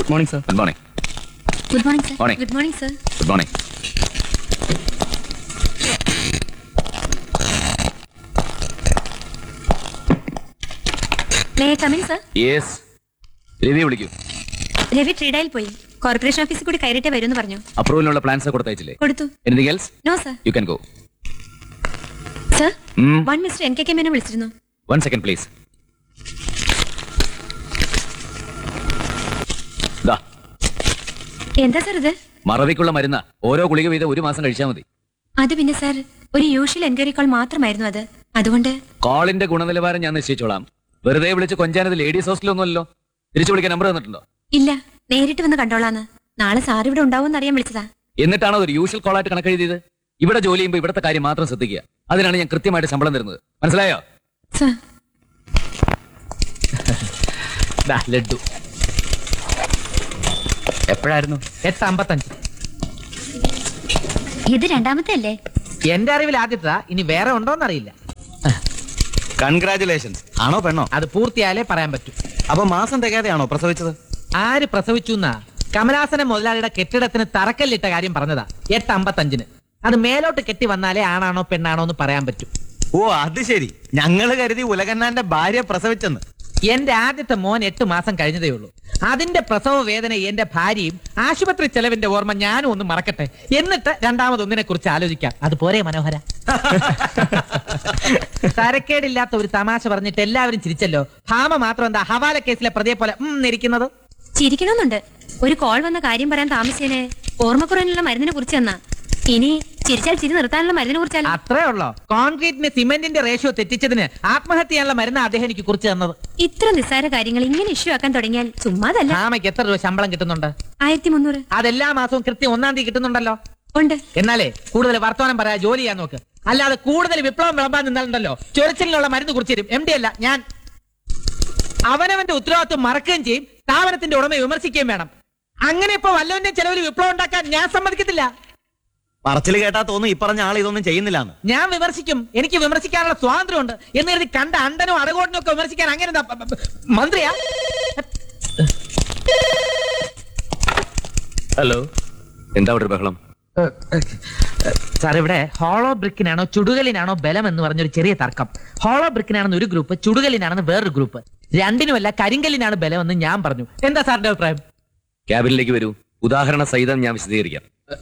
Good morning sir good morning good morning sir Morning. Good morning sir good morning may come in sir yes Ravi വിളിക്കൂ രവി ട്രീഡയിൽ പോയി corporation ഓഫീസിൽ കൂടി കയറിയിട്ടേ വരുമെന്ന് പറഞ്ഞു അപ്രൂവലിനുള്ള plans കൊടുത്തയച്ചില്ലേ കൊടുത്തു anything else no sir you can go sir Hmm. One mister N K K മേനെ വിളിച്ചിരുന്നു വൺ സെക്കൻഡ് പ്ലീസ് ദാ എന്താ സർ ഇത് മറവിക്കുള്ള മരുന്ന ഓരോ ഗുളിക വീതം ഒരു മാസം കഴിച്ചാൽ മതി അത് പിന്നെ സർ ഒരു യൂഷ്വൽ എൻക്വയറി കോൾ മാത്രമായിരുന്നു അത് അതുകൊണ്ട് കോളിന്റെ ഗുണനിലവാരം ഞാൻ നിശ്ചയിച്ചോളാം വെറുതെ വിളിച്ച് കൊഞ്ചാനത് ലേഡീസ് ഹോസ്റ്റലൊന്നുമല്ലോ തിരിച്ചു വിളിക്കാൻ നമ്പർ തന്നിട്ടുണ്ടോ ഇല്ല നേരിട്ട് വന്ന് കണ്ടോളാന്ന് നാളെ സാർ ഇവിടെ ഉണ്ടാവും അറിയാൻ വിളിച്ചതാ എന്നിട്ടാണോ ഒരു യൂഷ്വൽ കോളായിട്ട് കണക്കെഴുതിയത് ഇവിടെ ജോലി ചെയ്യുമ്പോൾ ഇവിടുത്തെ കാര്യം മാത്രം ശ്രദ്ധിക്കുക അതിനാണ് ഞാൻ കൃത്യമായിട്ട് ശമ്പളം തരുന്നത് മനസ്സിലായോ സർ ദാ ലഡു എപ്പോഴായിരുന്നു എട്ട് അമ്പത്തഞ്ച് ഇത് രണ്ടാമത്തെ അല്ലേ എന്റെ അറിവിൽ ആദ്യത്തെ ഇനി വേറെ ഉണ്ടോന്നറിയില്ല കൺഗ്രാചുലേഷൻസ് ആണോ പെണ്ണോ അത് പൂർത്തിയായാലേ പറയാൻ പറ്റൂ അപ്പൊ മാസം തികയാതെയാണോ പ്രസവിച്ചത് ആര് പ്രസവിച്ചു എന്നാ കമലാസന മുതലാളിയുടെ കെട്ടിടത്തിന് തറക്കല്ലിട്ട കാര്യം പറഞ്ഞതാ എട്ട് അമ്പത്തഞ്ചിന് അത് മേലോട്ട് കെട്ടി വന്നാലേ ആണാണോ പെണ്ണാണോ എന്ന് പറയാൻ പറ്റും ഓ അത് ശരി ഞങ്ങള് കരുതി ഉലകന്നാന്റെ ഭാര്യ പ്രസവിച്ചെന്ന് എന്റെ ആദ്യത്തെ മോൻ എട്ട് മാസം കഴിഞ്ഞതേ ഉള്ളൂ അതിന്റെ പ്രസവ വേദന എന്റെ ഭാര്യയും ആശുപത്രി ചെലവിന്റെ ഓർമ്മ ഞാനും ഒന്ന് മറക്കട്ടെ എന്നിട്ട് രണ്ടാമതൊന്നിനെ കുറിച്ച് ആലോചിക്കാം അത് പോരെ മനോഹര തരക്കേടില്ലാത്ത ഒരു തമാശ പറഞ്ഞിട്ട് എല്ലാവരും ചിരിച്ചല്ലോ ഭാമ മാത്രം എന്താ ഹവാല കേസിലെ പ്രതിയെ പോലെ ഉം ഇരിക്കുന്നത് ചിരിക്കണമെന്നുണ്ട് ഒരു കോൾ വന്ന കാര്യം പറയാൻ താമസിച്ചതിന് ഓർമ്മക്കുറവിനുള്ള മരുന്നിനെ കുറിച്ച് തന്നാ ഇനി ചിരിച്ചാൽ ചിരി നിർത്താനുള്ള മരുന്നിനെ കുറിച്ചാലോ അത്രേ ഉള്ളോ കോൺക്രീറ്റിന് സിമെന്റിന്റെ റേഷ്യോ തെറ്റിച്ചതിന് ആത്മഹത്യ ചെയ്യാനുള്ള മരുന്ന് അദ്ദേഹം എനിക്ക് കുറിച്ച് തന്നത് ഇത്ര നിസ്സാര കാര്യങ്ങൾ ഇങ്ങനെ ഇഷ്യൂ ആക്കാൻ തുടങ്ങിയാൽ ചുമ്മാതല്ല ഭാമയ്ക്ക് എത്ര രൂപ ശമ്പളം കിട്ടുന്നുണ്ട് ആയിരത്തി മുന്നൂറ് അതെല്ലാ മാസവും കൃത്യം ഒന്നാം തീയതി കിട്ടുന്നുണ്ടല്ലോ ഉണ്ട് എന്നാലേ കൂടുതൽ വർത്തമാനം പറയാ ജോലി ചെയ്യാൻ നോക്ക് അല്ലാതെ കൂടുതൽ വിപ്ലവം വിളമ്പാൻ നിന്നാലുണ്ടല്ലോ ചൊരച്ചിലിനുള്ള മരുന്ന് കുറിച്ച് തരും എം ഡി അല്ല ഞാൻ അവനവന്റെ ഉത്തരവാദിത്വം മറക്കുകയും ചെയ്യും സ്ഥാപനത്തിന്റെ ഉടമയെ വിമർശിക്കുകയും വേണം അങ്ങനെ ഇപ്പൊ വല്ലവന്റെ ചെലവിൽ വിപ്ലവം ഉണ്ടാക്കാൻ ഞാൻ സമ്മതിക്കത്തില്ല പറച്ചിൽ കേട്ടാ തോന്നുന്നു ഈ പറഞ്ഞ ആൾ ഇതൊന്നും ചെയ്യുന്നില്ലാന്ന് ഞാൻ വിമർശിക്കും എനിക്ക് വിമർശിക്കാനുള്ള സ്വാതന്ത്ര്യമുണ്ട് എന്ന് കരുതി കണ്ട അണ്ടനും അടകോടനും ഒക്കെ വിമർശിക്കാൻ അങ്ങനെ എന്താ, ബ- ബ- മന്ത്രിയാ ഹലോ എന്താ അവിടെ ഒരു ബഹളം സാർ ഇവിടെ ഹോളോ ബ്രിക്കിനാണോ ചുടുകലിനാണോ ബലം എന്ന് പറഞ്ഞൊരു ചെറിയ തർക്കം ഹോളോ ബ്രിക്കിനാണെന്ന് ഒരു ഗ്രൂപ്പ് ചുടുകലിനാണെന്ന് വേറൊരു ഗ്രൂപ്പ് രണ്ടിനുമല്ല കരിങ്കലിനാണ് ബലം എന്ന് ഞാൻ പറഞ്ഞു എന്താ സാറിന്റെ അഭിപ്രായം ക്യാബിനിലേക്ക് വരൂ ഉദാഹരണ സഹിതം ഞാൻ വിശദീകരിക്കാം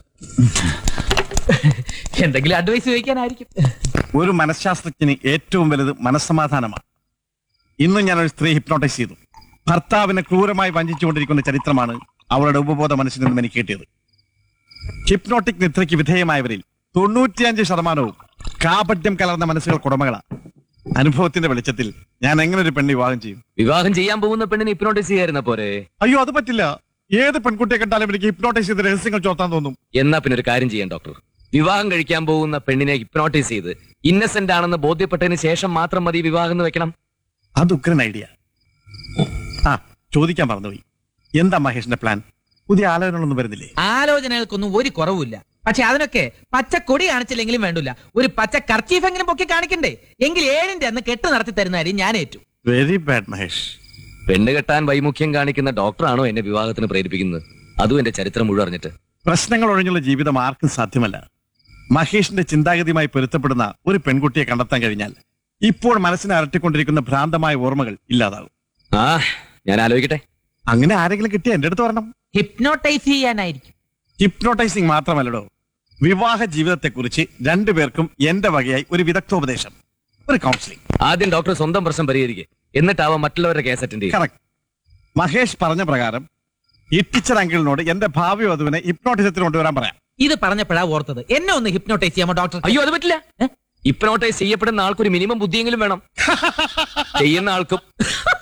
എന്തെങ്കിലും അഡ്വൈസ് ചോദിക്കാനായിരിക്കും ഒരു മനഃശാസ്ത്രജ്ഞന് ഏറ്റവും വലുത് മനസ്സമാധാനമാണ് ഇന്ന് ഞാൻ ഒരു സ്ത്രീ ഹിപ്നോട്ടൈസ് ചെയ്തു ഭർത്താവിനെ ക്രൂരമായി വഞ്ചിച്ചുകൊണ്ടിരിക്കുന്ന ചരിത്രമാണ് അവളുടെ ഉപബോധ മനസ്സിൽ നിന്നും എനിക്ക് കിട്ടിയത് ഹിപ്നോട്ടിക് നിദ്രയ്ക്ക് വിധേയമായവരിൽ തൊണ്ണൂറ്റിയഞ്ച് ശതമാനവും കാപട്യം കലർന്ന മനസ്സുകൾക്ക് ഉടമകളാണ് അനുഭവത്തിന്റെ വെളിച്ചത്തിൽ ഞാൻ എങ്ങനെ ഒരു പെണ്ണ് വിവാഹം ചെയ്യും വിവാഹം ചെയ്യാൻ പോകുന്ന പെണ്ണിനെ ഇപ്നോട്ടിസ് ചെയ്യായിരുന്ന പോരെ അയ്യോ അത് പറ്റില്ല ഏത് പെൺകുട്ടിയെ കണ്ടാലും എനിക്ക് ഹിപ്നോട്ടൈസ് ചെയ്ത് രഹസ്യങ്ങൾ ചോർത്താൻ തോന്നും എന്നാ പിന്നെ ഒരു കാര്യം ചെയ്യാം ഡോക്ടർ വിവാഹം കഴിക്കാൻ പോകുന്ന പെണ്ണിനെ ഹിപ്നോട്ടൈസ് ചെയ്ത് ഇന്നസെന്റ് ആണെന്ന് ബോധ്യപ്പെട്ടതിന് ശേഷം മാത്രം മതി വിവാഹം എന്ന് വെക്കണം അത് ഉഗ്രൻ ഐഡിയ ആ ചോദിക്കാൻ മറന്നുപോയി എന്താ മഹേഷിന്റെ പ്ലാൻ പുതിയ ആലോചനകളൊന്നും വരുന്നില്ലേ ആലോചനകൾക്കൊന്നും ഒരു കുറവുമില്ല പക്ഷെ അതിനൊക്കെ പച്ച കൊടി കാണിച്ചില്ലെങ്കിലും വേണ്ടില്ല ഒരു പച്ച കർച്ചീഫെങ്കിലും പൊക്കി കാണിക്കണ്ടേ എങ്കിൽ ഏഴിന്റെ അന്ന് കെട്ട് നടത്തി തരുന്ന കാര്യം ഞാൻ ഏറ്റു വെരി ബാഡ് മഹേഷ് പെണ്ണ് കെട്ടാൻ വൈമുഖ്യം കാണിക്കുന്ന ഡോക്ടറാണോ എന്നെ വിവാഹത്തിന് പ്രേരിപ്പിക്കുന്നത് അതും എന്റെ ചരിത്രം മുഴുവൻ അറിഞ്ഞിട്ട് പ്രശ്നങ്ങൾ ഒഴിഞ്ഞുള്ള ജീവിതം ആർക്കും സാധ്യമല്ല മഹേഷിന്റെ ചിന്താഗതിയുമായി പൊരുത്തപ്പെടുന്ന ഒരു പെൺകുട്ടിയെ കണ്ടെത്താൻ കഴിഞ്ഞാൽ ഇപ്പോൾ മനസ്സിനെ അരട്ടിക്കൊണ്ടിരിക്കുന്ന ഭ്രാന്തമായ ഓർമ്മകൾ ഇല്ലാതാകും ആ ഞാൻ ആലോചിക്കട്ടെ അങ്ങനെ ആരെങ്കിലും കിട്ടിയ എന്റെ അടുത്ത് വരണം ഹിപ്നോട്ടൈസ് ചെയ്യാനായിരിക്കും ഹിപ്നോട്ടൈസിംഗ് മാത്രമല്ലടോ വിവാഹ ജീവിതത്തെക്കുറിച്ച് രണ്ടുപേർക്കും എന്റെ വകയായി ഒരു വിദഗ്ധോപദേശം ഒരു കൗൺസിലിംഗ് ആദ്യം ഡോക്ടർ സ്വന്തം പ്രശ്നം പരിഹരിക്കുക എന്നിട്ടാവാം മറ്റുള്ളവരുടെ കേസ് അറ്റൻഡ് ചെയ്യും കറക്റ്റ് മഹേഷ് പറഞ്ഞ പ്രകാരം ഈ ടീച്ചർ അങ്കിളിനോട് എന്റെ ഭാവി വധുവിനെ ഹിപ്നോട്ടിസത്തിന് കൊണ്ടുവരാൻ പറയാം ഇത് പറഞ്ഞപ്പോഴാ ഓർത്തത് എന്നെ ഒന്ന് ഹിപ്നോട്ടൈസ് ചെയ്യാമോ ഡോക്ടർ അയ്യോ അത് പറ്റില്ല ഹിപ്നോട്ടൈസ് ചെയ്യപ്പെടുന്ന ആൾക്കൊരു മിനിമം ബുദ്ധിയെങ്കിലും വേണം ചെയ്യുന്ന ആൾക്കും